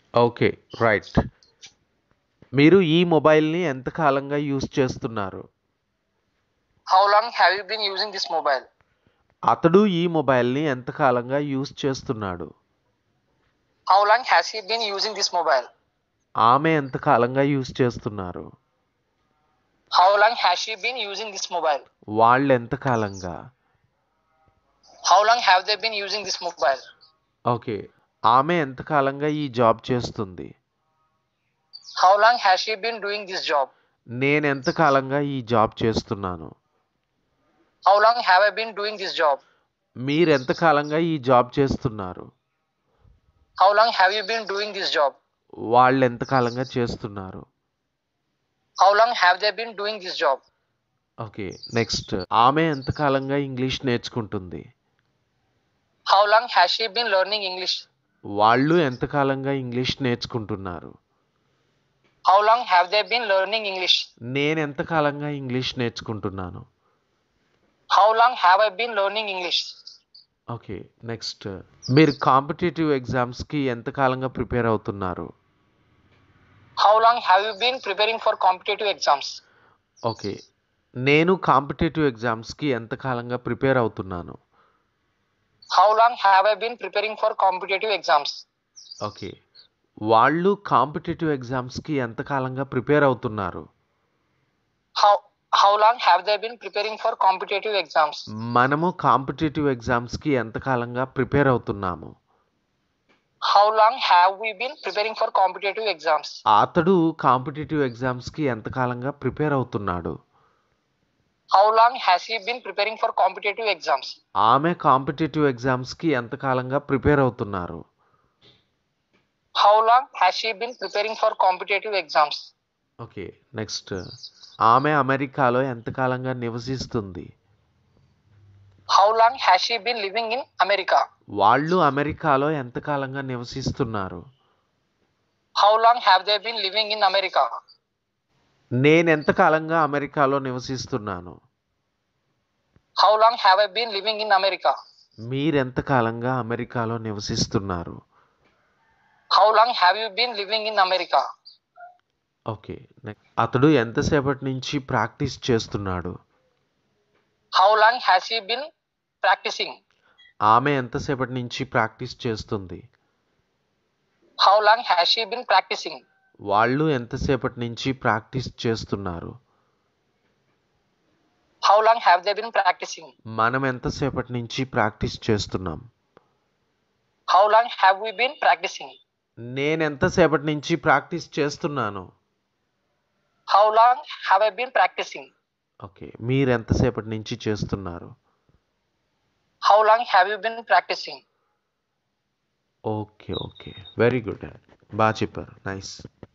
Okay right మీరు ఈ మొబైల్ని ఎంతకాలంగా యూస్ చేస్తున్నారు How long have you been using this mobile? అతడు ఈ మొబైల్ని ఎంతకాలంగా యూస్ చేస్తున్నాడు How long has he been using this mobile? ఆమె ఎంతకాలంగా యూస్ చేస్తున్నారు How long has she been using this mobile? వాళ్ళు ఎంతకాలంగా How long have they been using this mobile? Okay ఆమె ఎంతకాలంగా ఈ జాబ్ చేస్తుంది How long has she been doing this job? నేను ఎంతకాలంగా ఈ జాబ్ చేస్తున్నాను How long have I been doing this job? మీరు ఎంతకాలంగా ఈ జాబ్ చేస్తున్నారు How long have you been doing this job? వాళ్ళు ఎంతకాలంగా చేస్తున్నారు How long have they been doing this job? Okay next ఆమె ఎంతకాలంగా ఇంగ్లీష్ నేర్చుకుంటుంది How long has she been learning English? వాళ్ళు ఎంతకాలంగా ఇంగ్లీష్ నేర్చుకుంటున్నారు How long have they been learning English? నేను ఎంతకాలంగా ఇంగ్లీష్ నేర్చుకుంటున్నాను How long have I been learning English? Okay next మీరు కాంపిటేటివ్ ఎగ్జామ్స్కి ఎంతకాలంగా ప్రిపేర్ అవుతున్నారు How long have you been preparing for competitive exams? Okay నేను కాంపిటేటివ్ ఎగ్జామ్స్కి ఎంతకాలంగా ప్రిపేర్ అవుతున్నాను How long have I been preparing for competitive exams? Okay వాళ్ళు competitive ఎగ్జామ్స్కి ఎంతకాలంగా ప్రిపేర్ అవుతున్నారు How how long have they been preparing for competitive exams? మనము competitive ఎగ్జామ్స్కి ఎంతకాలంగా ప్రిపేర్ అవుతున్నాము How long have we been preparing for competitive exams? అతడు competitive ఎగ్జామ్స్కి ఎంతకాలంగా ప్రిపేర్ అవుతున్నాడు How long has he been preparing for competitive exams? ఆమె competitive ఎగ్జామ్స్కి ఎంతకాలంగా ప్రిపేర్ అవుతున్నారు How long has she been preparing for competitive exams? Okay next ఆమె అమెరికాలో ఎంతకాలంగా నివసిస్తుంది How long has she been living in America? వాళ్ళు అమెరికాలో ఎంతకాలంగా నివసిస్తున్నారు How long have they been living in America? నేను ఎంతకాలంగా అమెరికాలో నివసిస్తున్నాను How long have I been living in America? మీరెంతకాలంగా అమెరికాలో నివసిస్తున్నారు How long have you been living in America? Okay next అతడు ఎంతసేపటి నుంచి ప్రాక్టీస్ చేస్తున్నాడు How long has he been practicing? ఆమె ఎంతసేపటి నుంచి ప్రాక్టీస్ చేస్తుంది How long has she been practicing? వాళ్ళు ఎంతసేపటి నుంచి ప్రాక్టీస్ చేస్తున్నారు How long have they been practicing? మనం ఎంతసేపటి నుంచి ప్రాక్టీస్ చేస్తున్నాం How long have we been practicing? నేను ఎంతసేపటి నుంచి ప్రాక్టీస్ చేస్తున్నాను How long have I been practicing? Okay మీరు ఎంతసేపటి నుంచి చేస్తున్నారు How long have you been practicing? Okay okay very good బాగా చెప్పారు నైస్